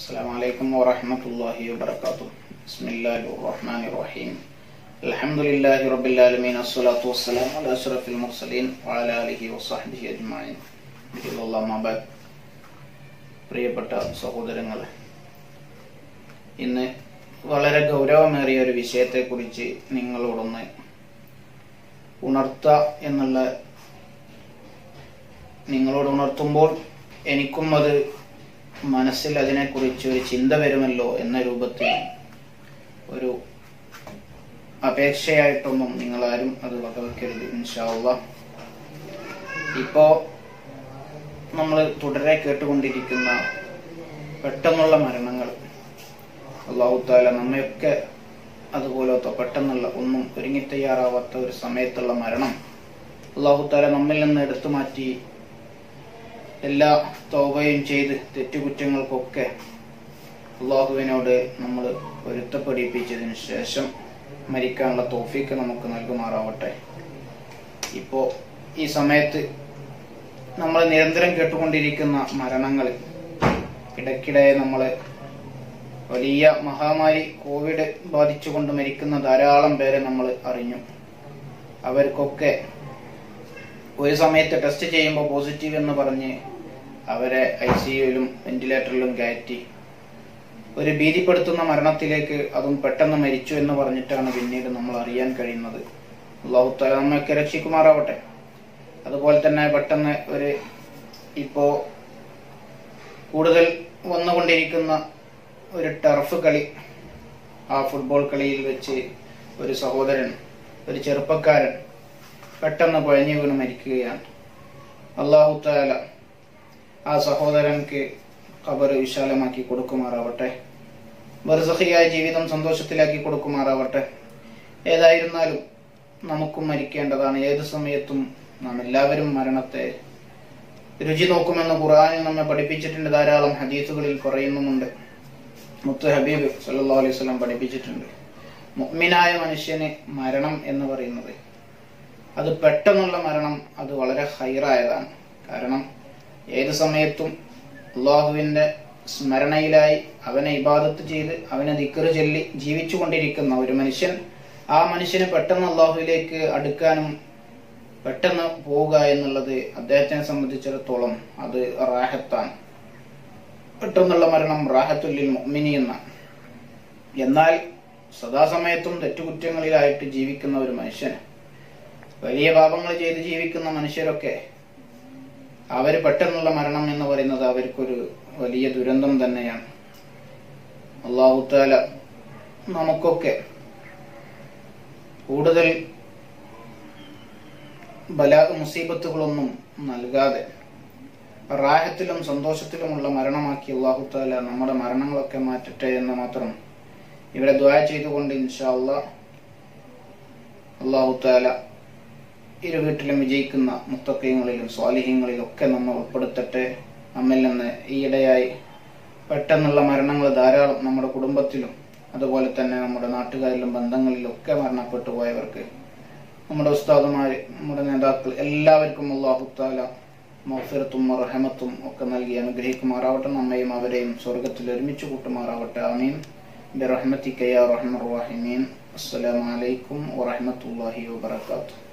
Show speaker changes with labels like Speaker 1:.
Speaker 1: السلام عليكم ورحمة الله وبركاته بسم الله الرحمن الرحيم الحمد لله رب العالمين الصلاة والسلام على أشرف المرسلين وعلى آله وصحبه أجمعين الله ما بعد പ്രിയപ്പെട്ട സഹോദരങ്ങളെ ഇന്ന് വളരെ ഗൗരവമേറിയ ഒരു വിഷയത്തെക്കുറിച്ച് നിങ്ങളോടൊന്ന് ഉണർത്ത എന്നുള്ള നിങ്ങളോട് ഉണർത്തുമ്പോൾ എനിക്കും അത് മനസ്സിൽ അതിനെക്കുറിച്ച് ഒരു ചിന്ത വരുമല്ലോ എന്ന രൂപത്തിൽ ഒരു അപേക്ഷയായിട്ടൊന്നും നിങ്ങളാരും അത് വകവെക്കരുത് ഇൻഷാള്ള ഇപ്പോ നമ്മൾ തുടരെ കേട്ടുകൊണ്ടിരിക്കുന്ന പെട്ടെന്നുള്ള മരണങ്ങൾ അള്ളാഹുത്താല നമ്മയൊക്കെ അതുപോലത്തെ പെട്ടെന്നുള്ള ഒന്നും ഒരുങ്ങി തയ്യാറാവാത്ത ഒരു സമയത്തുള്ള മരണം അള്ളാഹുത്താല നമ്മിൽ നിന്ന് എടുത്തു മാറ്റി എല്ലാ തോബയും ചെയ്ത് തെറ്റുകുറ്റങ്ങൾക്കൊക്കെ അള്ളാഹുവിനോട് നമ്മൾ പൊരുത്തപ്പെടിപ്പിച്ചതിന് ശേഷം മരിക്കാനുള്ള തോഫീക്ക് നമുക്ക് നൽകുമാറാവട്ടെ ഇപ്പോ ഈ സമയത്ത് നമ്മൾ നിരന്തരം കേട്ടുകൊണ്ടിരിക്കുന്ന മരണങ്ങൾ ഇടയ്ക്കിടെ നമ്മൾ വലിയ മഹാമാരി കോവിഡ് ബാധിച്ചുകൊണ്ട് മരിക്കുന്ന ധാരാളം പേരെ നമ്മൾ അറിഞ്ഞു അവർക്കൊക്കെ ഒരു സമയത്ത് ടെസ്റ്റ് ചെയ്യുമ്പോൾ പോസിറ്റീവ് എന്ന് പറഞ്ഞ് അവരെ ഐ സിയുയിലും വെന്റിലേറ്ററിലും കയറ്റി ഒരു ഭീതിപ്പെടുത്തുന്ന മരണത്തിലേക്ക് അതും പെട്ടെന്ന് മരിച്ചു എന്ന് പറഞ്ഞിട്ടാണ് പിന്നീട് നമ്മൾ അറിയാൻ കഴിയുന്നത് അള്ളാഹുത്താല നമ്മയൊക്കെ രക്ഷിക്കുമാറാവട്ടെ അതുപോലെ തന്നെ പെട്ടെന്ന് ഒരു ഇപ്പോ കൂടുതൽ വന്നുകൊണ്ടിരിക്കുന്ന ഒരു ടർഫ് കളി ആ ഫുട്ബോൾ കളിയിൽ വെച്ച് ഒരു സഹോദരൻ ഒരു ചെറുപ്പക്കാരൻ പെട്ടെന്ന് കുഴഞ്ഞു വീണ് മരിക്കുകയാണ് അള്ളാഹു താല ആ സഹോദരൻക്ക് ഖബർ വിശാലമാക്കി കൊടുക്കുമാറാവട്ടെ ബർസഹിയായ ജീവിതം സന്തോഷത്തിലാക്കി കൊടുക്കുമാറാവട്ടെ ഏതായിരുന്നാലും നമുക്കും മരിക്കേണ്ടതാണ് ഏത് സമയത്തും നാം എല്ലാവരും മരണത്തെ രുചി നോക്കുമെന്ന് ഖുറാനിൽ നമ്മെ പഠിപ്പിച്ചിട്ടുണ്ട് ധാരാളം ഹദീസുകളിൽ പറയുന്നുമുണ്ട് മുത്ത് ഹബീബ് സല്ലാ അലൈഹി സ്വലം പഠിപ്പിച്ചിട്ടുണ്ട് മുഅ്മിനായ മനുഷ്യന് മരണം എന്ന് പറയുന്നത് അത് പെട്ടെന്നുള്ള മരണം അത് വളരെ ഹൈറായതാണ് കാരണം ഏത് സമയത്തും അള്ളാഹുവിന്റെ സ്മരണയിലായി അവനെ ഇബാദത്ത് ചെയ്ത് അവനെ ദിക്കറ് ചൊല്ലി ജീവിച്ചു കൊണ്ടിരിക്കുന്ന ഒരു മനുഷ്യൻ ആ മനുഷ്യന് പെട്ടെന്ന് അള്ളാഹുവിലേക്ക് അടുക്കാനും പെട്ടെന്ന് പോവുക എന്നുള്ളത് അദ്ദേഹത്തിനെ സംബന്ധിച്ചിടത്തോളം അത് റാഹത്താണ് പെട്ടെന്നുള്ള മരണം റാഹത്തുല്ലിൽ മുഅ്മിനി എന്നാണ് എന്നാൽ സദാസമയത്തും തെറ്റുകുറ്റങ്ങളിലായിട്ട് ജീവിക്കുന്ന ഒരു മനുഷ്യന് വലിയ പാപങ്ങൾ ചെയ്ത് ജീവിക്കുന്ന മനുഷ്യരൊക്കെ അവര് പെട്ടെന്നുള്ള മരണം എന്ന് പറയുന്നത് അവർക്കൊരു വലിയ ദുരന്തം തന്നെയാണ് അള്ളാഹുത്താല നമുക്കൊക്കെ കൂടുതൽ ബലാ മുസീബത്തുകളൊന്നും നൽകാതെ റാഹത്തിലും സന്തോഷത്തിലുമുള്ള മരണമാക്കി അള്ളാഹുത്താല നമ്മുടെ മരണങ്ങളൊക്കെ മാറ്റട്ടെ എന്ന് മാത്രം ഇവിടെ ദ്വായ ചെയ്തുകൊണ്ട് ഇൻഷാ അള്ളാഹുത്താല ഇരു വീട്ടിലും വിജയിക്കുന്ന മുത്തക്കയങ്ങളിലും സ്വാലിഹ്യങ്ങളിലും ഒക്കെ നമ്മൾ ഉൾപ്പെടുത്തട്ടെ നമ്മിൽ നിന്ന് ഈയിടെയായി പെട്ടെന്നുള്ള മരണങ്ങൾ ധാരാളം നമ്മുടെ കുടുംബത്തിലും അതുപോലെ തന്നെ നമ്മുടെ നാട്ടുകാരിലും ബന്ധങ്ങളിലും ഒക്കെ മരണപ്പെട്ടു പോയവർക്ക് നമ്മുടെ ഉസ്താദുമാര് നമ്മുടെ നേതാക്കൾ എല്ലാവർക്കും അള്ളാഹുത്താല മൗഫിറത്തും റഹമത്തും ഒക്കെ നൽകി അനുഗ്രഹിക്കുമാറാവട്ടെ നമ്മയും അവരെയും സ്വർഗത്തിൽ ഒരുമിച്ച് കൂട്ടുമാറാവട്ടെ ആമീൻ ബിറഹ്മത്തിക്കയ റഹ്മർ റഹിമീൻ അസ്സലാമലൈക്കും വറഹമത്തല്ലാഹി വബർക്കാത്തു